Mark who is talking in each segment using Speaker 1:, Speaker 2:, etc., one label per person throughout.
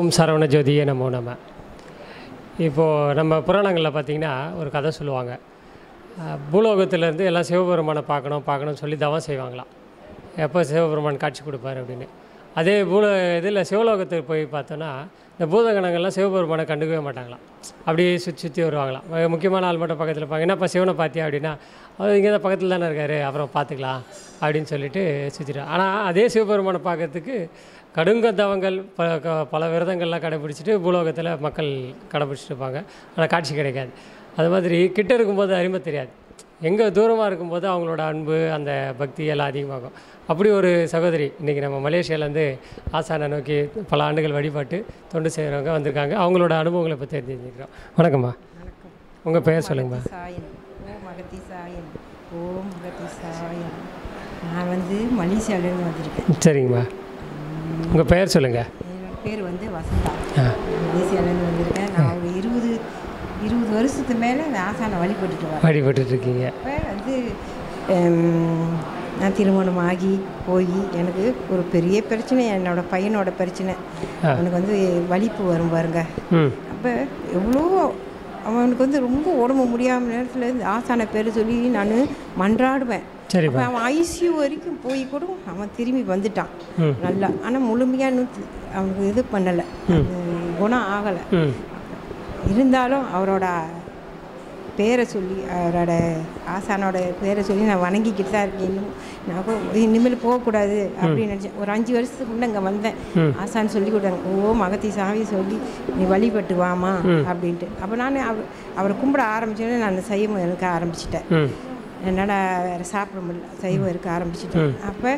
Speaker 1: ஓம் சரவண ஜோதியே நமோ நம இப்போது நம்ம புராணங்களில் பார்த்தீங்கன்னா ஒரு கதை சொல்லுவாங்க அஹ், பூலோகத்திலேருந்து எல்லாம் சிவபெருமானை பார்க்கணும் பார்க்கணும்னு சொல்லி தவம் செய்வாங்களாம் எப்போ சிவபெருமான் காட்சி கொடுப்பார் அப்படின்னு அதே பூல இதில் சிவலோகத்துக்கு போய் பார்த்தோன்னா இந்த பூதகணங்கள்லாம் சிவபெருமானை கண்டுக்கவே மாட்டாங்களாம் அப்படியே சுற்றி சுற்றி வருவாங்களாம் அஹ் முக்கியமான ஆள் மட்டும் பக்கத்தில் இருப்பாங்க என்னப்பா சிவனை பார்த்தியா அப்படின்னா அவர் இங்கே தான் பக்கத்தில் தானே இருக்கார் அப்புறம் பார்த்துக்கலாம் அப்படின்னு சொல்லிட்டு சுற்றிட்டு ஆனால் அதே சிவபெருமானை பார்க்கறதுக்கு கடுங்க தவங்கள் ப க- பல விரதங்கள்லாம் கடைபிடிச்சிட்டு பூலோகத்தில் மக்கள் கடைபிடிச்சிட்டு இருப்பாங்க ஆனால் காட்சி கிடைக்காது அது மாதிரி கிட்ட இருக்கும்போது அருமை தெரியாது எங்கே தூரமாக இருக்கும்போது அவங்களோட அன்பு அந்த பக்தி எல்லாம் அதிகமாகும் அப்படி ஒரு சகோதரி இன்றைக்கி நம்ம மலேசியாவிலேருந்து ஆசானை நோக்கி பல ஆண்டுகள் வழிபாட்டு தொண்டு செய்கிறவங்க வந்திருக்காங்க அவங்களோட அனுபவங்களை பற்றி தெரிஞ்சுக்கிறோம் வணக்கம்மா உங்கள் பெயர் சொல்லுங்கம்மா
Speaker 2: சாயன் ஓம் மகத்தி சாயன் ஓம் மகத்தி சாயன் நான் வந்து மலேசியாவிலேருந்து வந்திருக்கேன்
Speaker 1: சரிங்கம்மா உங்கள் பெயர் சொல்லுங்கள்
Speaker 2: என்னோட பேர் வந்து வசந்தா
Speaker 1: ஆ
Speaker 2: மலேசியாவிலேருந்து வந்திருக்கேன் நான் ஒரு இருபது இருபது வருஷத்துக்கு மேலே அந்த ஆசானை வழிபட்டுட்டு வரேன்
Speaker 1: வழிபட்டுருக்கீங்க
Speaker 2: அப்போ வந்து ஹம், நான் திருமணம் ஆகி போய் எனக்கு ஒரு பெரிய பிரச்சனை என்னோட பையனோட பிரச்சனை அவனுக்கு வந்து வலிப்பு வரும் பாருங்க
Speaker 1: ம்
Speaker 2: அப்போ எவ்வளோ அவனுக்கு வந்து ரொம்ப உடம்பு முடியாம நேரத்தில் இந்த ஆசான பேர் சொல்லி நான் மன்றாடுவேன்
Speaker 1: சரிப்பா
Speaker 2: அப்போ அவன் ஐசியூ வரைக்கும் போய் கூட அவன் திரும்பி வந்துட்டான்
Speaker 1: ம்.
Speaker 2: நல்லா ஆனால் முழுமையாக இன்னும் அவனுக்கு இது பண்ணலை குணம் ஆகலை
Speaker 1: ம்
Speaker 2: இருந்தாலும் அவரோட பேரை சொல்லி அவரோட ஆசானோட பேரை சொல்லி நான் வணங்கிக்கிட்டு தான் இருக்கேன் இன்னும் நான் கூட இனிமேல் போகக்கூடாது அப்படின்னு நினச்சேன் ஒரு அஞ்சு வருஷத்துக்கு முன்னே இங்கே வந்தேன் ஆசான் சொல்லி கொடுத்தாங்க ஓ மகத்தி சாமி சொல்லி நீ வழிபட்டு வாமா அப்படின்ட்டு அப்போ நான் அவர் அவரை கும்பிட ஆரம்பிச்சோன்னே நான் சைவம் இருக்க ஆரம்பிச்சிட்டேன்
Speaker 1: ம்
Speaker 2: என்னால் வேறு சாப்பிட முடியல சைவம் இருக்க ஆரம்பிச்சிட்டேன் அப்போ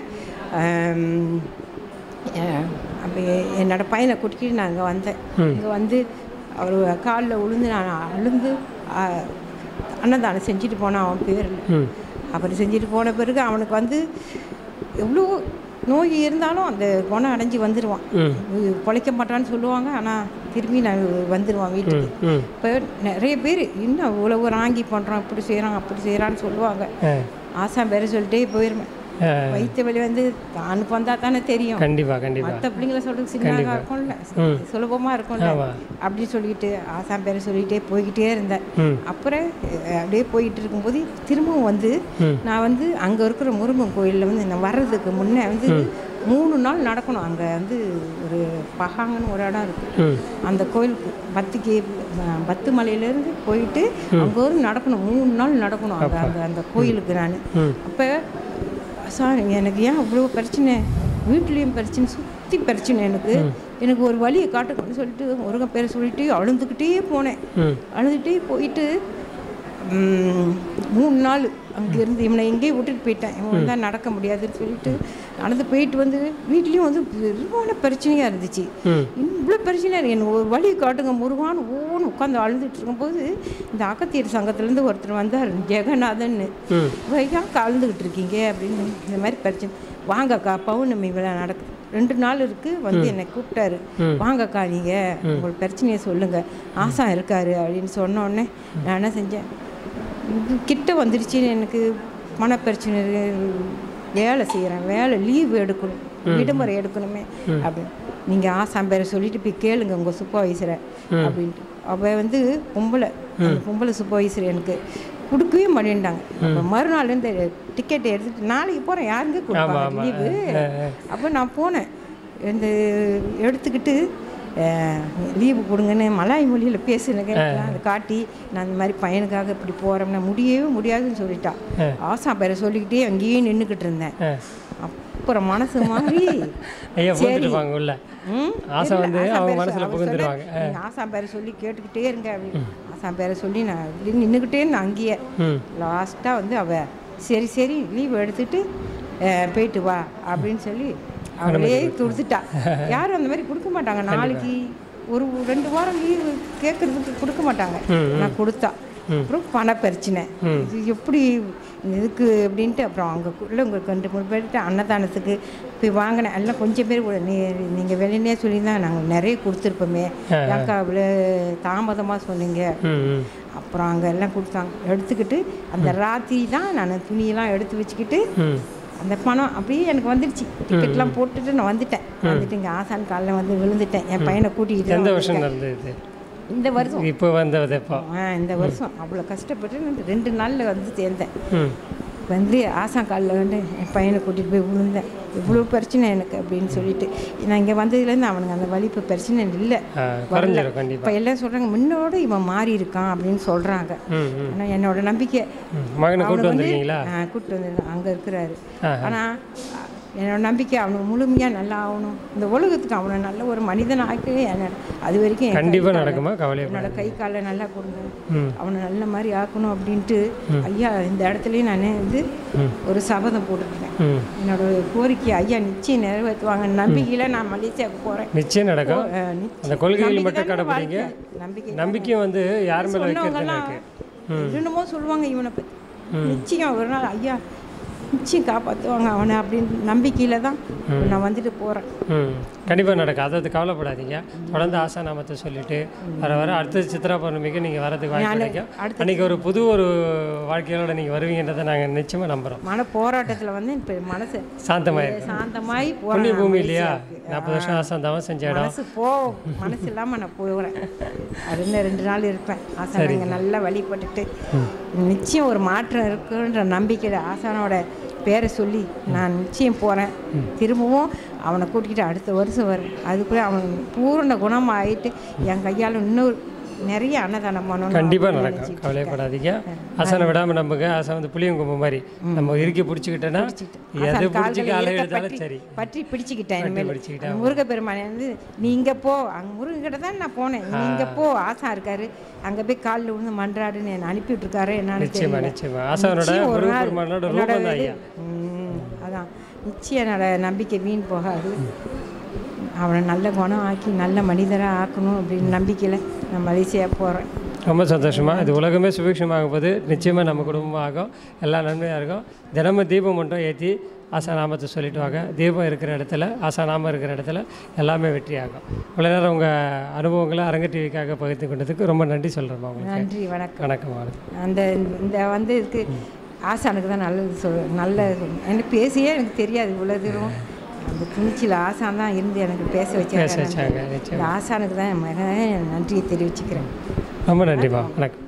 Speaker 2: அப்போ என்னோட பையனை கூட்டிக்கிட்டு நான் இங்கே வந்தேன் இங்கே வந்து அவர் காலில் விழுந்து நான் அழுந்து ஆ, அன்னதானம் செஞ்சுட்டு போனான் அவன் பேரில்
Speaker 1: ம்
Speaker 2: அப்புறம் செஞ்சுட்டு போன பிறகு அவனுக்கு வந்து எவ்வளோ நோய் இருந்தாலும் அந்த குணம் அடைஞ்சு வந்துடுவான்
Speaker 1: ம்
Speaker 2: பொழைக்க மாட்டான்னு சொல்லுவாங்க ஆனால் திரும்பி நான் வந்துடுவான் வீட்டுக்கு
Speaker 1: ம்
Speaker 2: இப்போ நிறைய பேர் இன்னும் இவ்வளவு ராங்கி பண்ணுறோம் இப்படி செய்கிறான் அப்படி செய்கிறான்னு சொல்லுவாங்க
Speaker 1: ஆ
Speaker 2: ஆசான் பேரை சொல்லிட்டே போயிருவேன்
Speaker 1: ஆ,
Speaker 2: வயிற்று வலி வந்து தானுக்கு வந்தால் தானே தெரியும்
Speaker 1: கண்டிப்பாக கண்டிப்பாக
Speaker 2: மற்ற பிள்ளைங்கள சொல்கிறது சின்னதாக இருக்கும்ல சுலபமாக இருக்கும்ல
Speaker 1: ஆமா.
Speaker 2: அப்படின்னு சொல்லிட்டு ஆசான் பேரை சொல்லிகிட்டே போய்கிட்டே இருந்தேன்
Speaker 1: ம்
Speaker 2: அப்புறம் அஹ், அப்படியே போயிட்டு இருக்கும்போது திரும்பவும் வந்து நான் வந்து அங்கே இருக்கிற முருகன் கோயிலில் வந்து நான் வர்றதுக்கு முன்னே வந்து மூணு நாள் நடக்கணும் அங்கே வந்து ஒரு பகாங்கன்னு ஒரு இடம் இருக்குது
Speaker 1: ம்
Speaker 2: அந்த கோயிலுக்கு பத்துக்கு அஹ், பத்து மலையிலேருந்து போயிட்டு அங்கே ஒரு நடக்கணும் மூணு நாள் நடக்கணும் அங்கே அந்த அந்த கோயிலுக்கு நான் அப்போ சார் எனக்கு ஏன் அவ்வளோ பிரச்சனை வீட்லேயும் பிரச்சனை சுற்றி பிரச்சனை எனக்கு எனக்கு ஒரு வழியை காட்டுக்கணும்னு சொல்லிட்டு முருகன் பேரை சொல்லிட்டு அழுந்துக்கிட்டே போனேன்
Speaker 1: ம்
Speaker 2: அழுதுகிட்டே போயிட்டு ம், மூணு நாள் அங்கேருந்து இவனை எங்கேயும் விட்டுட்டு போயிட்டேன் இவன் தான் நடக்க முடியாதுன்னு சொல்லிட்டு நடந்து போயிட்டு வந்து வீட்லேயும் வந்து பெருமான பிரச்சனையாக இருந்துச்சு
Speaker 1: ம்.
Speaker 2: இவ்வளோ பிரச்சனையாக இருக்கு எனக்கு ஒரு வழி காட்டுங்க முருகான்னு ஓன்னு உட்காந்து அழுதுட்டு இருக்கும்போது இந்த அகத்தியர் சங்கத்துலேருந்து ஒருத்தர் வந்தார் ஜெகநாதன்னு
Speaker 1: ம்.
Speaker 2: வையா கலந்துக்கிட்டு இருக்கீங்க அப்படின்னு இந்த மாதிரி பிரச்சனை வாங்கக்கா பௌர்ணமி விழா நடக்குது ரெண்டு நாள் இருக்கு வந்து என்னை கூப்பிட்டாரு வாங்கக்கா நீங்கள் உங்கள் பிரச்சனையை சொல்லுங்க ஆசா இருக்காரு அப்படின்னு சொன்ன உடனே நான் என்ன செஞ்சேன் இது கிட்ட வந்துடுச்சுன்னு எனக்கு மனப்பிரச்சனை இருக்கு. வேலை செய்கிறேன் வேலை லீவ் எடுக்கணும் விடுமுறை எடுக்கணுமே அப்படின்னு நீங்கள் ஆசாம் பேரை சொல்லிட்டு போய் கேளுங்க உங்கள் சூப்பர்வைசரை அப்படின்ட்டு அவள் வந்து பொம்பளை அந்த பொம்பளை சூப்பர்வைசர் எனக்கு கொடுக்கவே மாட்டேன்ட்டாங்க அப்போ மறுநாள் இந்த டிக்கெட்டை எடுத்துட்டு நாளைக்கு போகிறேன் யாருங்க கொடுப்பாங்க லீவு அப்போ நான் போனேன் இந்த எடுத்துக்கிட்டு லீவு கொடுங்கன்னு மலாய் மொழியில் பேசுனங்க அதை காட்டி நான் இந்த மாதிரி பையனுக்காக இப்படி போகிறேன்னா முடியவே முடியாதுன்னு சொல்லிட்டான் ஆசா பேரை சொல்லிக்கிட்டே அங்கேயே நின்றுக்கிட்டு இருந்தேன்
Speaker 1: ஆ.
Speaker 2: அப்புறம் மனசு மாதிரி
Speaker 1: ஐயா புரிஞ்சுருப்பாங்க உள்ள
Speaker 2: ம்?
Speaker 1: ஆசை
Speaker 2: இல்ல,
Speaker 1: வந்து
Speaker 2: ஆசான்
Speaker 1: அவங்க
Speaker 2: பேரை
Speaker 1: மனசுல
Speaker 2: அவர்
Speaker 1: புகுந்துருவாங்க.
Speaker 2: சொல்ல, நீங்க ஆசான் பேரை சொல்லி கேட்டுக்கிட்டே இருங்க அப்படின்னு ஆசான் பேரை சொல்லி நான் இப்படி நின்றுக்கிட்டே இருந்தேன் அங்கேயே
Speaker 1: ம்
Speaker 2: லாஸ்ட்டாக வந்து அவ சரி சரி லீவ் எடுத்துட்டு அஹ், போயிட்டு வா அப்படின்னு சொல்லி அவளே கொடுத்துட்டா யாரும் அந்த மாதிரி கொடுக்க மாட்டாங்க நாளைக்கு ஒரு ரெண்டு வாரம் லீவ் கேட்கறதுக்கு கொடுக்க மாட்டாங்க நான் கொடுத்தா அப்புறம் பண பிரச்சனை இது எப்படி இதுக்கு அப்படின்ட்டு அப்புறம் அவங்க உள்ளவங்க ரெண்டு மூணு பேர்கிட்ட அன்னதானத்துக்கு போய் வாங்கினேன் எல்லாம் கொஞ்சம் பேர் கூட நீ நீங்கள் வெளியே சொல்லி தான் நாங்கள் நிறைய கொடுத்துருப்போமே ஏன்க்கா அவ்வளோ தாமதமாக சொன்னீங்க
Speaker 1: ம் ம்
Speaker 2: அப்புறம் அங்கே எல்லாம் கொடுத்தாங்க எடுத்துக்கிட்டு அந்த ராத்திரி தான் நான் துணியெல்லாம் எடுத்து வச்சுக்கிட்டு
Speaker 1: ம்
Speaker 2: அந்த பணம் அப்படியே எனக்கு வந்துடுச்சு டிக்கெட்லாம் போட்டுட்டு நான் வந்துட்டேன் வந்துட்டு இங்கே ஆசான் காலில் வந்து விழுந்துட்டேன் என் பையனை கூட்டிகிட்டு
Speaker 1: எந்த
Speaker 2: தான்
Speaker 1: வருஷம் நடந்தது இது
Speaker 2: இந்த வருஷம்
Speaker 1: இப்போ வந்தது எப்போ
Speaker 2: ஆ இந்த வருஷம் அவ்வளோ கஷ்டப்பட்டு நான் ரெண்டு நாளில் வந்து சேர்ந்தேன்
Speaker 1: ம்
Speaker 2: வந்து ஆசான் காலில் வந்து என் பையனை கூட்டிகிட்டு போய் விழுந்தேன் இவ்வளோ பிரச்சனை எனக்கு அப்படின்னு சொல்லிட்டு நான் இங்கே வந்ததுலேருந்து அவனுக்கு அந்த வலிப்பு பிரச்சனை இல்லை
Speaker 1: ஆ, குறைஞ்சிரும் கண்டிப்பாக
Speaker 2: இப்போ எல்லாம் சொல்கிறாங்க முன்னோட இவன் மாறி இருக்கான் அப்படின்னு சொல்கிறாங்க
Speaker 1: ம் ம்
Speaker 2: ஆனால் என்னோட நம்பிக்கை
Speaker 1: ம். மகனை கூப்பிட்டு வந்திருக்கீங்களா
Speaker 2: கூப்பிட்டு வந்து அங்கே இருக்கிறாரு
Speaker 1: ஆஹா.
Speaker 2: ஆனால் என்னோட நம்பிக்கை அவனுக்கு முழுமையாக நல்லா ஆகணும் இந்த உலகத்துக்கு அவனை நல்ல ஒரு மனிதன் ஆக்கவே என்னோட அது வரைக்கும் என் கை
Speaker 1: கண்டிப்பாக
Speaker 2: காலை-
Speaker 1: நடக்குமா கவலையப்பட
Speaker 2: என்னோட கை காலை நல்லா கொடுங்க
Speaker 1: ம்
Speaker 2: அவனை நல்ல மாதிரி ஆக்கணும் அப்படின்ட்டு ஐயா இந்த இடத்துலையும் நான் வந்து ஒரு சபதம் போட்டுருக்கேன்
Speaker 1: ம்
Speaker 2: என்னோட கோரிக்கை ஐயா நிச்சயம் நிறைவேற்றுவாங்க நம்பிக்கையில் நான் மலேசியாவுக்கு போகிறேன்
Speaker 1: நிச்சயம் நடக்கும் அந்த கொள்கைகள் மட்டும் கடைப்பிடிங்க
Speaker 2: நம்பிக்கை
Speaker 1: நம்பிக்கையும் வந்து யார் மேலே வைக்கிறது
Speaker 2: சொன்னவங்கெல்லாம்
Speaker 1: இருக்கு
Speaker 2: என்னமோ சொல்லுவாங்க இவனை பற்றி நிச்சயம் ஒரு நாள் ஐயா நிச்சயம் காப்பாற்றுவாங்க அவனை அப்படின்னு நம்பிக்கையில் தான் நான் வந்துட்டு போகிறேன்
Speaker 1: ம் கண்டிப்பாக நடக்கும் அதாவது கவலைப்படாதீங்க தொடர்ந்து ஆசா நாமத்தை சொல்லிட்டு வர வர அடுத்த சித்ரா பௌர்ணமிக்கு நீங்கள் வரதுக்கு வாய்ப்பு கிடைக்கும்
Speaker 2: அடுத்த-
Speaker 1: அன்றைக்கி ஒரு புது ஒரு வாழ்க்கையோட நீங்கள் வருவீங்கன்றதை நாங்கள் நிச்சயமாக நம்புகிறோம்
Speaker 2: மன போராட்டத்தில் வந்து இப்போ மனசு
Speaker 1: சாந்தமாயிருக்கு
Speaker 2: சாந்தமாயி
Speaker 1: புண்ணிய
Speaker 2: போகிறேன்
Speaker 1: பூமி இல்லையா நாற்பது வருஷம் ஆசா தவம் செஞ்ச இடம்
Speaker 2: மனசு போ மனசு இல்லாமல் நான் போகிறேன் அது இன்னும் ரெண்டு நாள் இருப்பேன் ஆசானங்க நல்லா வழிபட்டுட்டு நிச்சயம் ஒரு மாற்றம் இருக்குன்ற நம்பிக்கையில் ஆசானோட பேரை சொல்லி நான் நிச்சயம் போகிறேன் திரும்பவும் அவனை கூட்டிகிட்டு அடுத்த வருஷம் வரேன் அதுக்குள்ளே அவன் பூரண குணமாக ஆயிட்டு என் கையால் இன்னொரு நிறைய அன்னதானம் பண்ணணும்
Speaker 1: கண்டிப்பாக
Speaker 2: அப்படின்னு
Speaker 1: நடக்கும்
Speaker 2: நினைச்சிட்டு
Speaker 1: கவலைப்படாதீங்க ஆசானை விடாமல் நம்புங்க ஆசை வந்து புளியங்கும்பு மாதிரி நம்ம இறுக்கி பிடிச்சிக்கிட்டேன்னா எது
Speaker 2: ஆசான்
Speaker 1: பிடிச்சிக்க
Speaker 2: கால்களை
Speaker 1: அலை
Speaker 2: இறுக்க
Speaker 1: எடுத்தாலும்
Speaker 2: பற்றி-
Speaker 1: சரி
Speaker 2: பற்றி பிடிச்சிக்கிட்டேன் இனிமேல்
Speaker 1: பிடிச்சிக்கிட்டா
Speaker 2: முருகப்பெருமானை வந்து நீங்க போ அங்கே முருகன்கிட்ட தான் நான் போனேன் நீங்க போ ஆசா இருக்காரு அங்கே போய் காலில் விழுந்து மன்றாடுன்னு என்னை அனுப்பி விட்டுருக்காரு என்னன்னு
Speaker 1: நிச்சயமா
Speaker 2: தெரியல
Speaker 1: நிச்சயமா ஆசானோட
Speaker 2: நிச்சயம் ஒரு நாள்
Speaker 1: முருகப்பெருமானோட
Speaker 2: என்னோட
Speaker 1: ரூபம் தான்
Speaker 2: இது-
Speaker 1: ஐயா
Speaker 2: ம், அதான் நிச்சயம் என்னோட நம்பிக்கை வீண் போகாது அவனை நல்ல குணம் ஆக்கி நல்ல மனிதராக ஆக்கணும் அப்படின்னு நம்பிக்கையில் நான் மலேசியா போகிறேன்
Speaker 1: ரொம்ப சந்தோஷமா இது உலகமே சுபிக்ஷமாகும் போது நிச்சயமாக நம்ம குடும்பமாக ஆகும் எல்லா நன்மையாக இருக்கும் தினமும் தீபம் மட்டும் ஏற்றி ஆசா நாமத்தை சொல்லிட்டு வாங்க தீபம் இருக்கிற இடத்துல ஆசா நாமம் இருக்கிற இடத்துல எல்லாமே வெற்றி ஆகும் இவ்வளோ நேரம் உங்கள் அனுபவங்களை அரங்க டிவிக்காக பகிர்ந்து கொண்டதுக்கு ரொம்ப நன்றி சொல்கிறேன் உங்களுக்கு
Speaker 2: நன்றி வணக்கம்
Speaker 1: வணக்கம் வணக்கம்
Speaker 2: அந்த இந்த வந்து இதுக்கு ஆசானுக்கு தான் நல்லது சொல் நல்ல எனக்கு பேசியே எனக்கு தெரியாது இவ்வளோ தூரம் அந்த துணிச்சில் ஆசான் தான் இருந்து எனக்கு பேச
Speaker 1: பேச
Speaker 2: வச்சாங்க
Speaker 1: வச்சாங்க நிச்சயம்
Speaker 2: இந்த ஆசானுக்கு தான் என் மகன் நன்றியை தெரிவிச்சுக்கிறேன்
Speaker 1: ரொம்ப நன்றிம்மா வணக்கம்